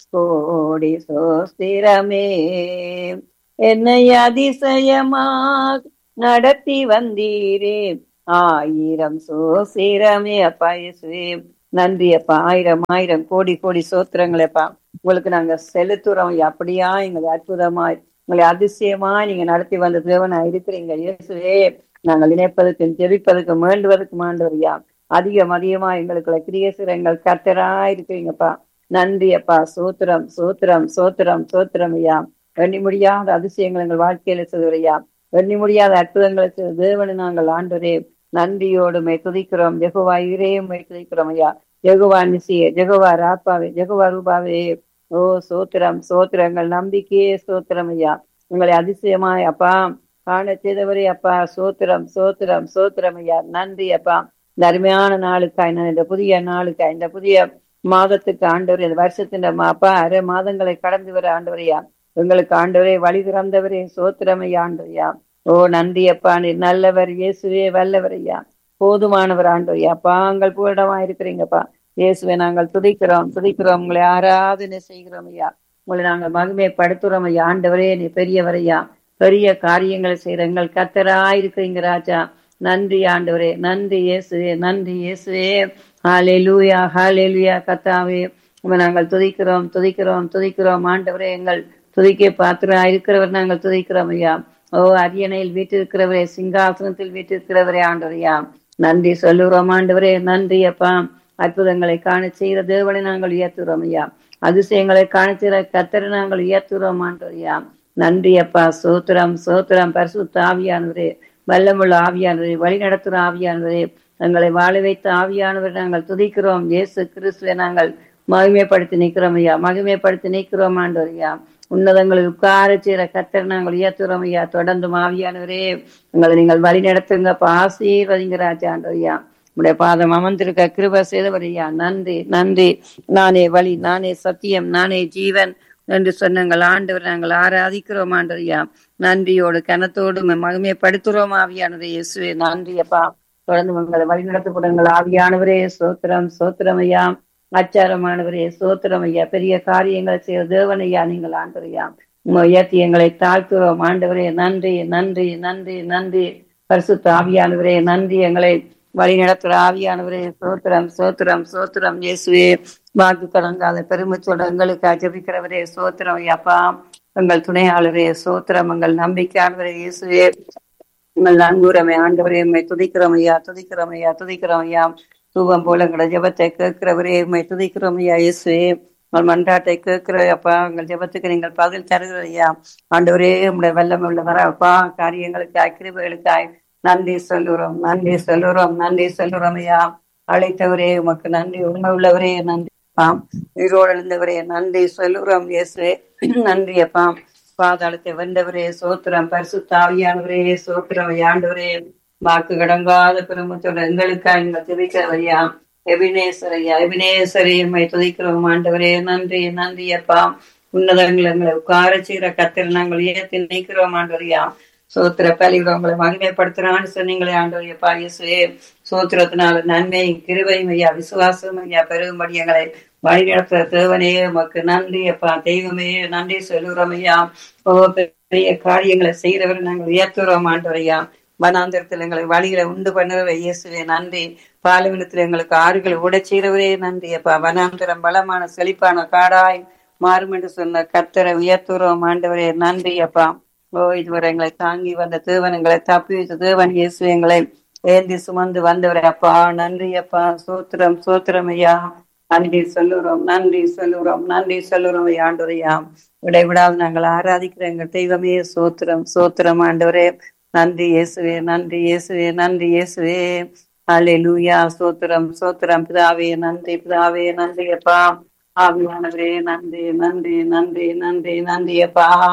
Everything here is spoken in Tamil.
கோடி சோஸ்திரமே என்னை அதிசயமாக நடத்தி வந்தீரே ஆயிரம் சோசிரமே அப்பா இயேசுவே நன்றி அப்பா ஆயிரம் ஆயிரம் கோடி கோடி சோத்திரங்களேப்பா உங்களுக்கு நாங்க செலுத்துறோம் அப்படியா எங்களை அற்புதமாய் உங்களை அதிசயமா நீங்க நடத்தி வந்த தேவனா இருக்கிறீங்க இயேசுவே நாங்கள் நினைப்பதற்கு ஜெபிப்பதற்கு வேண்டுவதற்கு மாண்டவரியா அதிகம் அதிகமா எங்களுக்குள்ள கிரியேசுரங்கள் கத்தரா இருக்கிறீங்கப்பா நன்றி அப்பா சோத்திரம் சோத்திரம் சோத்திரம் சோத்திரம் ஐயா எண்ணி முடியாத அதிசயங்கள் எங்கள் வாழ்க்கையில செய்வரையா எண்ணி முடியாத அற்புதங்களை செய்த தேவனை நாங்கள் ஆண்டவரே நன்றியோடு மை துதிக்கிறோம் ஜெகுவா இறையும் மை துதிக்கிறோம் ஐயா ஜெகுவா நிசியே ஜெகுவா ராப்பாவே ஜெகுவா ரூபாவே ஓ சோத்திரம் சோத்திரங்கள் நம்பிக்கையே சோத்திரம் ஐயா உங்களை அதிசயமாய் அப்பா காண செய்தவரே அப்பா சோத்திரம் சோத்திரம் சோத்திரம் ஐயா நன்றி அப்பா இந்த அருமையான நாளுக்காய் நான் இந்த புதிய நாளுக்காய் இந்த புதிய மாதத்துக்கு ஆண்டவர் இந்த வருஷத்தின் அப்பா அரை மாதங்களை கடந்து வர ஆண்டவரையா எங்களுக்கு ஆண்டவரே வழி திறந்தவரே சோத்திரமையா ஆண்டவரையா ஓ நன்றி அப்பா நீ நல்லவர் இயேசுவே வல்லவர் ஐயா போதுமானவர் ஆண்டவரையா பாங்கள் பூரிடமா இருக்கிறீங்கப்பா இயேசுவை நாங்கள் துதிக்கிறோம் துதிக்கிறோம் உங்களை ஆராதனை செய்கிறோம் ஐயா உங்களை நாங்கள் மகிமைப்படுத்துறோம் ஐயா ஆண்டவரே நீ பெரியவர் ஐயா பெரிய காரியங்களை செய்யற எங்கள் கத்தரா இருக்கிறீங்க ராஜா நன்றி ஆண்டவரே நன்றி இயேசுவே நன்றி இயேசுவே ஹாலே லூயா ஹாலே லூயா கத்தாவே உங்களை நாங்கள் துதிக்கிறோம் துதிக்கிறோம் துதிக்கிறோம் ஆண்டவரே எங்கள் துதிக்க பாத்திரா இருக்கிறவர் நாங்கள் துதிக்கிறோம் ஐயா ஓ அரியணையில் வீட்டிருக்கிறவரே சிங்காசனத்தில் வீட்டிருக்கிறவரே ஆண்டவரையா நன்றி சொல்லுகிறோம் ஆண்டவரே நன்றி அப்பா அற்புதங்களை காண செய்கிற தேவனை நாங்கள் உயர்த்துகிறோம் ஐயா அதிசயங்களை காண செய்கிற கத்தரை நாங்கள் உயர்த்துகிறோம் ஆண்டவரையா நன்றி அப்பா சோத்திரம் சோத்திரம் பரிசுத்த ஆவியானவரே வல்லமுள்ள ஆவியானவரே வழி நடத்துகிற ஆவியானவரே எங்களை வாழ வைத்த ஆவியானவரை நாங்கள் துதிக்கிறோம் இயேசு கிறிஸ்துவை நாங்கள் மகிமைப்படுத்தி நிற்கிறோம் ஐயா மகிமைப்படுத்தி நிற்கிறோம் ஆண்டவரையா உன்னதங்களை உட்கார செய்கிற கத்தர் நாங்கள் உயர்த்துறோம் ஐயா தொடர்ந்து மாவியானவரே எங்களை நீங்கள் வழி நடத்துங்கப்பா ஆசீர்வதிங்க ராஜா ஆண்டவரையா உடைய பாதம் அமர்ந்திருக்க கிருப செய்தவர் ஐயா நன்றி நன்றி நானே வழி நானே சத்தியம் நானே ஜீவன் என்று சொன்னங்கள் ஆண்டவர் நாங்கள் ஆராதிக்கிறோம் ஆண்டவரையா நன்றியோடு கனத்தோடு மகிமைப்படுத்துறோம் ஆவியானவரே இயேசுவே நன்றி அப்பா தொடர்ந்து உங்களை வழி நடத்தப்படுங்கள் ஆவியானவரே சோத்திரம் சோத்திரம் ஐயா அச்சாரமானவரே சோத்திரம் ஐயா பெரிய காரியங்களை செய்ய தேவனையா நீங்கள் ஆண்டவரையா உயர்த்தி எங்களை தாழ்த்துறோம் ஆண்டவரே நன்றி நன்றி நன்றி நன்றி பரிசுத்த ஆவியானவரே நன்றி எங்களை வழி நடத்துற ஆவியானவரே சோத்திரம் சோத்திரம் சோத்திரம் இயேசுவே வாக்கு கடங்காத பெருமைச்சோட எங்களுக்கு ஜபிக்கிறவரே சோத்திரம் ஐயாப்பா எங்கள் துணையாளரே சோத்திரம் எங்கள் நம்பிக்கையானவரே இயேசுவே உங்கள் நன்கூரமே ஆண்டவரே உண்மை துதிக்கிறோம் ஐயா துதிக்கிறோம் ஐயா துதிக்கிறோம் ஐயா தூபம் போல எங்களோட ஜபத்தை கேட்கிறவரே உண்மை துதிக்கிறோம் ஐயா இயேசுவே உங்கள் மன்றாட்டை கேட்கிற அப்பா உங்கள் ஜபத்துக்கு நீங்கள் பதில் தருகிற ஐயா ஆண்டவரே உங்களுடைய வெள்ளம் உள்ளவர அப்பா காரியங்களுக்காய் கிருபைகளுக்காய் நன்றி சொல்லுறோம் நன்றி சொல்லுறோம் நன்றி சொல்லுறோம் ஐயா அழைத்தவரே உமக்கு நன்றி உண்மை உள்ளவரே நன்றி அப்பாம் உயிரோடு எழுந்தவரே நன்றி சொல்லுறோம் இயேசுவே நன்றி அப்பா பாதாளத்தை வென்றவரே சோத்திரம் பரிசுத்தாவியானவரே சோத்திரம் ஆண்டவரே வாக்கு கடங்காத பெருமத்தோட எங்களுக்காக எங்கள் திரிக்கிறவையா எபினேசர் ஐயா எபினேசரே உண்மை துதிக்கிறோம் ஆண்டவரே நன்றி நன்றி அப்பா உன்னதங்கள் எங்களை உட்கார செய்கிற கத்திர நாங்கள் ஏற்றி நினைக்கிறோம் ஆண்டவரையா சோத்திர பலிவிட உங்களை மகிமைப்படுத்துறான்னு சொன்னீங்களே ஆண்டவரையப்பா இயேசுவே சோத்திரத்தினால நன்மையும் கிருபையும் ஐயா விசுவாசம் ஐயா பெருகும்படி எங்களை வழி நடத்துற தேவனே உமக்கு நன்றி அப்பா தெய்வமே நன்றி சொல்லுறோம் ஐயா ஓ பெரிய காரியங்களை செய்கிறவரை நாங்கள் உயர்த்துறோம் ஆண்டவரையா வனாந்திரத்தில் எங்களை வழிகளை உண்டு பண்ணுறவரை இயேசுவே நன்றி பாலுவினத்தில் எங்களுக்கு ஆறுகளை உட செய்கிறவரே நன்றி அப்பா வனாந்திரம் பலமான செழிப்பான காடாய் மாறும் என்று சொன்ன கத்தரை உயர்த்துறோம் ஆண்டவரே நன்றி அப்பா ஓ இதுவரை எங்களை தாங்கி வந்த தேவன் எங்களை தப்பி வைத்த தேவன் இயேசு எங்களை ஏந்தி சுமந்து வந்தவரே அப்பா நன்றி அப்பா சோத்திரம் சோத்திரம் ஐயா நன்றி சொல்லுறோம் நன்றி சொல்லுறோம் நன்றி சொல்லுறோம் ஐயா ஆண்டவரையா விடைவிடாது நாங்கள் ஆராதிக்கிற எங்கள் தெய்வமே சோத்திரம் சோத்திரம் ஆண்டவரே நன்றி இயேசுவே நன்றி இயேசுவே நன்றி இயேசுவே அலே லூயா சோத்திரம் சோத்திரம் பிதாவே நன்றி பிதாவே நன்றி அப்பா ஆவியானவரே நன்றி நன்றி நன்றி நன்றி நன்றி அப்பா